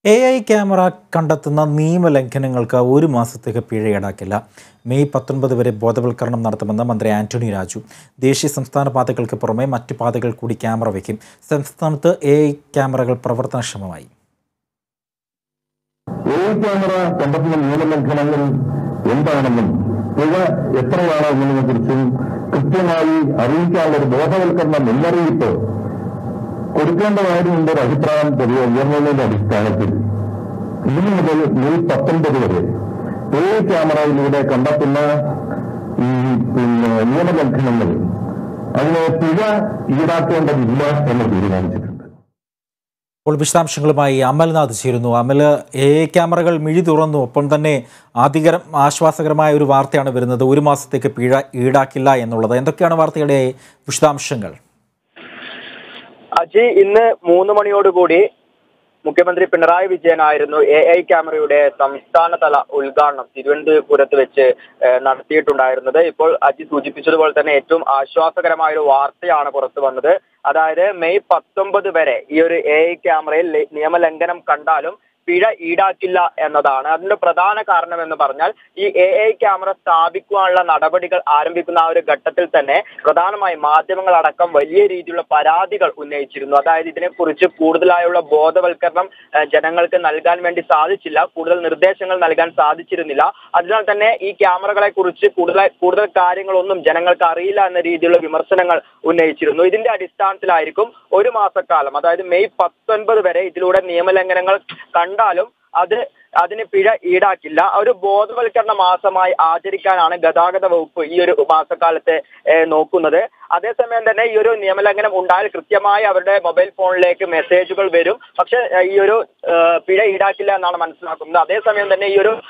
A I camera കണ്ടെത്തുന്ന നിയമലംഘനങ്ങൾക്ക് ഒരു മാസത്തേക്ക് പിഴ ഈടാക്കില്ല മെയ് പത്തൊൻപത് വരെ ബോധവൽക്കരണം നടത്തുമെന്ന് മന്ത്രി ആന്റണി രാജു ദേശീയ സംസ്ഥാന പാതകൾക്ക് പുറമെ മറ്റു പാതകൾ കൂടി ക്യാമറ വയ്ക്കും സംസ്ഥാനത്ത് എ ഐ ക്യാമറകൾ പ്രവർത്തനക്ഷമമായി എ ക്യാമറ കണ്ടെത്തുന്ന നിയമലംഘനങ്ങൾ എന്താണെന്നും പിഴ എത്രയാണ് എന്നതിനെ കുറിച്ചും കൃത്യമായി അറിയിക്കാനുള്ള ഒരു ബോധവൽക്കരണ മുന്നറിയിപ്പ് കൊടുക്കേണ്ടതായിരുന്ന ഒരു അഭിപ്രായം പൊതുവെ ഉയർന്നതിന്റെ അടിസ്ഥാനത്തിൽ ഇന്നു മുതൽ മെയ് പത്തൊൻപത് വരെ എ ക്യാമറയിലൂടെ കണ്ടെത്തുന്ന ഈ പിന്നെ നിയമലംഘനങ്ങൾ അതിന് പിഴ ഈടാക്കേണ്ടതില്ല എന്ന് തീരുമാനിച്ചിട്ടുണ്ട് ഇപ്പോൾ വിശദാംശങ്ങളുമായി അമൽനാഥ് ചേരുന്നു അമൽ എ ഐ ക്യാമറകൾ മിഴി തുറന്നു ഒപ്പം തന്നെ ആധികരം ആശ്വാസകരമായ ഒരു വാർത്തയാണ് വരുന്നത് ഒരു മാസത്തേക്ക് പിഴ ഈടാക്കില്ല എന്നുള്ളത് എന്തൊക്കെയാണ് വാർത്തയുടെ വിശദാംശങ്ങൾ അജി ഇന്ന് മൂന്ന് മണിയോടുകൂടി മുഖ്യമന്ത്രി പിണറായി വിജയനായിരുന്നു എ ഐ ക്യാമറയുടെ സംസ്ഥാനതല ഉദ്ഘാടനം തിരുവനന്തപുരത്ത് വെച്ച് ഏഹ്, നടത്തിയിട്ടുണ്ടായിരുന്നത് ഇപ്പോൾ അജി സൂചിപ്പിച്ചതുപോലെ തന്നെ ഏറ്റവും ആശ്വാസകരമായ ഒരു വാർത്തയാണ് പുറത്തു വന്നത് അതായത് മെയ് പത്തൊമ്പത് വരെ ഈ ഒരു എ ഐ ക്യാമറയിൽ ലെ- നിയമലംഘനം കണ്ടാലും പിഴ ഈടാക്കില്ല എന്നതാണ് അതിന്റെ പ്രധാന കാരണം എന്ന് പറഞ്ഞാൽ ഈ എ ഐ ക്യാമറ സ്ഥാപിക്കുവാനുള്ള നടപടികൾ ആരംഭിക്കുന്ന ആ ഒരു ഘട്ടത്തിൽ തന്നെ പ്രധാനമായി മാധ്യമങ്ങളടക്കം വലിയ രീതിയിലുള്ള പരാതികൾ ഉന്നയിച്ചിരുന്നു അതായത് ഇതിനെക്കുറിച്ച് കൂടുതലായുള്ള ബോധവൽക്കരണം ഏഹ്, ജനങ്ങൾക്ക് നൽകാൻ വേണ്ടി സാധിച്ചില്ല കൂടുതൽ നിർദ്ദേശങ്ങൾ നൽകാൻ സാധിച്ചിരുന്നില്ല അതിനാൽ തന്നെ ഈ ക്യാമറകളെ കുറിച്ച് കൂടുതൽ കൂടുതൽ കാര്യങ്ങളൊന്നും ജനങ്ങൾക്ക് അറിയില്ല എന്ന രീതിയിലുള്ള വിമർശനങ്ങൾ ഉന്നയിച്ചിരുന്നു ഇതിന്റെ അടിസ്ഥാനത്തിലായിരിക്കും ഒരു മാസക്കാലം അതായത് മെയ് പത്തൊൻപത് വരെ ഇതിലൂടെ നിയമലംഘനങ്ങൾ കണ്ടാലും അത് അതിന് പിഴ ഈടാക്കില്ല ഒരു ബോധവൽക്കരണ മാസമായി ആചരിക്കാനാണ് ഗതാഗത വകുപ്പ് ഈ ഒരു മാസക്കാലത്തെ ഏഹ്, നോക്കുന്നത് അതേസമയം തന്നെ ഈ ഒരു നിയമലംഘനം ഉണ്ടായാൽ കൃത്യമായി അവരുടെ മൊബൈൽ ഫോണിലേക്ക് മെസ്സേജുകൾ വരും പക്ഷെ ഏഹ്, ഈ ഒരു ഏഹ്, പിഴ ഈടാക്കില്ല എന്നാണ് മനസ്സിലാക്കുന്നത് അതേസമയം തന്നെ ഈ ഒരു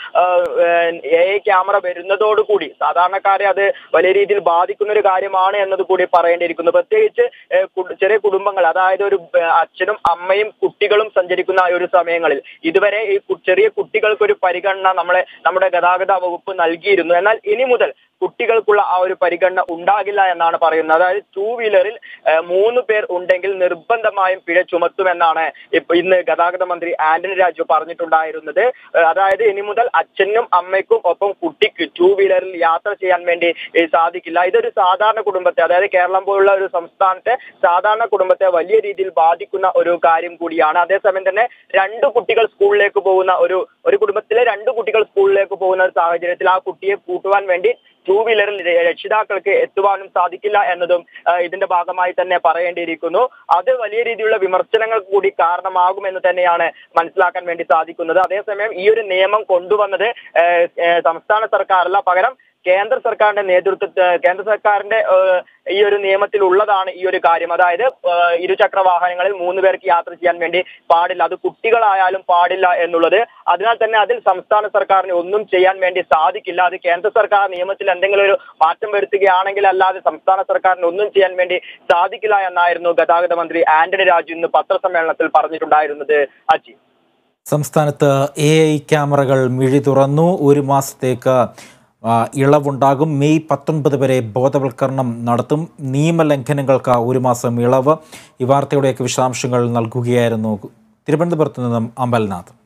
എ ഐ ക്യാമറ വരുന്നതോടുകൂടി സാധാരണക്കാരെ അത് വലിയ രീതിയിൽ ബാധിക്കുന്ന ഒരു കാര്യമാണ് എന്നത് കൂടി പറയേണ്ടിയിരിക്കുന്നു പ്രത്യേകിച്ച് ഏഹ്, കു- ചെറിയ കുടുംബങ്ങൾ അതായത് ഒരു ഏഹ്, അച്ഛനും അമ്മയും കുട്ടികളും സഞ്ചരിക്കുന്ന ഒരു സമയങ്ങളിൽ ഇതുവരെ ഈ കു- ചെറിയ കുട്ടികൾക്ക് ഒരു പരിഗണന നമ്മളെ നമ്മുടെ ഗതാഗത വകുപ്പ് നൽകിയിരുന്നു എന്നാൽ ഇനി മുതൽ കുട്ടികൾക്കുള്ള ആ ഒരു പരിഗണന ഉണ്ടാകില്ല എന്നാണ് പറയുന്നത് അതായത് ടൂ വീലറിൽ ഏഹ്, മൂന്ന് പേർ ഉണ്ടെങ്കിൽ നിർബന്ധമായും പിഴ ചുമത്തുമെന്നാണ് ഇപ്പൊ ഇന്ന് ഗതാഗത മന്ത്രി ആന്റണി രാജു പറഞ്ഞിട്ടുണ്ടായിരുന്നത് ഏഹ്, അതായത് ഇനി മുതൽ അച്ഛനും അമ്മയ്ക്കും ഒപ്പം കുട്ടിക്ക് ടൂ വീലറിൽ യാത്ര ചെയ്യാൻ വേണ്ടി ഏഹ്, സാധിക്കില്ല ഇതൊരു സാധാരണ കുടുംബത്തെ അതായത് കേരളം പോലുള്ള ഒരു സംസ്ഥാനത്തെ സാധാരണ കുടുംബത്തെ വലിയ രീതിയിൽ ബാധിക്കുന്ന ഒരു കാര്യം കൂടിയാണ് അതേസമയം തന്നെ രണ്ട് കുട്ടികൾ സ്കൂളിലേക്ക് പോകുന്ന ഒരു ഒരു കുടുംബത്തിലെ രണ്ട് കുട്ടികൾ സ്കൂളിലേക്ക് പോകുന്ന ഒരു സാഹചര്യത്തിൽ ആ കുട്ടിയെ കൂട്ടുവാൻ വേണ്ടി ടൂ വീലറിൽ ര- രക്ഷിതാക്കൾക്ക് എത്തുവാനും സാധിക്കില്ല എന്നതും ആ, ഇതിന്റെ ഭാഗമായി തന്നെ പറയേണ്ടിയിരിക്കുന്നു അത് വലിയ രീതിയിലുള്ള വിമർശനങ്ങൾ കൂടി കാരണമാകുമെന്ന് തന്നെയാണ് മനസ്സിലാക്കാൻ വേണ്ടി സാധിക്കുന്നത് അതേസമയം ഈ ഒരു നിയമം കൊണ്ടുവന്നത് ഏഹ്, ഏഹ്, സംസ്ഥാന സർക്കാരല്ല പകരം കേന്ദ്ര സർക്കാരിന്റെ നേതൃത്വ കേന്ദ്ര സർക്കാരിന്റെ ഏഹ്, ഈ ഒരു നിയമത്തിൽ ഉള്ളതാണ് ഈ ഒരു കാര്യം അതായത് ഏഹ്, ഇരുചക്ര വാഹനങ്ങളിൽ മൂന്ന് പേർക്ക് യാത്ര ചെയ്യാൻ വേണ്ടി പാടില്ല അത് കുട്ടികളായാലും പാടില്ല എന്നുള്ളത് അതിനാൽ തന്നെ അതിൽ സംസ്ഥാന സർക്കാരിന് ഒന്നും ചെയ്യാൻ വേണ്ടി സാധിക്കില്ല അത് കേന്ദ്ര സർക്കാർ നിയമത്തിൽ എന്തെങ്കിലും ഒരു മാറ്റം വരുത്തുകയാണെങ്കിൽ അല്ലാതെ സംസ്ഥാന സർക്കാരിന് ഒന്നും ചെയ്യാൻ വേണ്ടി സാധിക്കില്ല എന്നായിരുന്നു ഗതാഗത മന്ത്രി ആന്റണി രാജു ഇന്ന് പത്രസമ്മേളനത്തിൽ പറഞ്ഞിട്ടുണ്ടായിരുന്നത് അജി സംസ്ഥാനത്ത് എ ഐ ക്യാമറകൾ മിഴി തുറന്നു ഒരു മാസത്തേക്ക് ആ, ഇളവുണ്ടാകും മെയ് പത്തൊൻപത് വരെ ബോധവൽക്കരണം നടത്തും നിയമലംഘനങ്ങൾക്ക് ഒരു മാസം ഇളവ് ഈ വാർത്തയുടെയൊക്കെ വിശദാംശങ്ങൾ നൽകുകയായിരുന്നു തിരുവനന്തപുരത്ത് നിന്നും അമൽനാഥ്